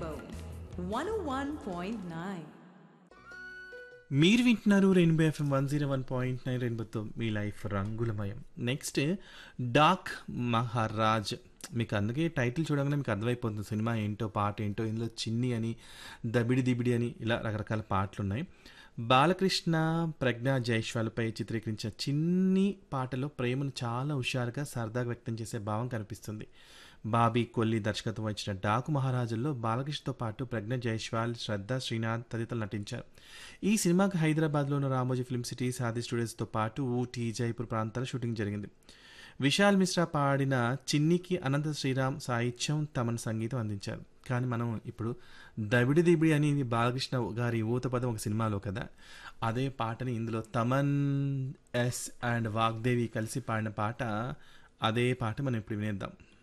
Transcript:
Rainbow 101.9. మీరు వింటున్నారు rainbow FM one zero one point nine రెయిన్బోతో మీ లైఫ్ రంగులమయం నెక్స్ట్ డాక్ మహారాజ్ మీకు అందుకే టైటిల్ చూడగానే మీకు అర్థమైపోతుంది సినిమా ఏంటో పాట ఏంటో ఇందులో చిన్ని అని దబిడి దిబిడి అని ఇలా రకరకాల పాటలు ఉన్నాయి బాలకృష్ణ ప్రజ్ఞా జైష్వాలపై చిత్రీకరించిన చిన్ని పాటలో ప్రేమను చాలా హుషారుగా సరదాగా వ్యక్తం చేసే భావం కనిపిస్తుంది బాబీ కొల్లి దర్శకత్వం వహించిన డాకు మహారాజుల్లో బాలకృష్ణతో పాటు ప్రజ్ఞ జైష్వాల్ శ్రద్ధ శ్రీనాథ్ తదితరులు నటించారు ఈ సినిమాకి హైదరాబాద్లోని రామోజీ ఫిల్మ్ సిటీ సాది స్టూడియోస్తో పాటు ఊటీ జైపూర్ ప్రాంతాల షూటింగ్ జరిగింది విశాల్ మిశ్రా పాడిన చిన్నికి అనంత శ్రీరామ్ సాహిత్యం తమన్ సంగీతం అందించారు కానీ మనం ఇప్పుడు దబిడి దిబిడి అని బాలకృష్ణ గారి ఊత పదం ఒక సినిమాలో కదా అదే పాటని ఇందులో తమన్ ఎస్ అండ్ వాగ్దేవి కలిసి పాడిన పాట అదే పాట మనం ఇప్పుడు వినేద్దాం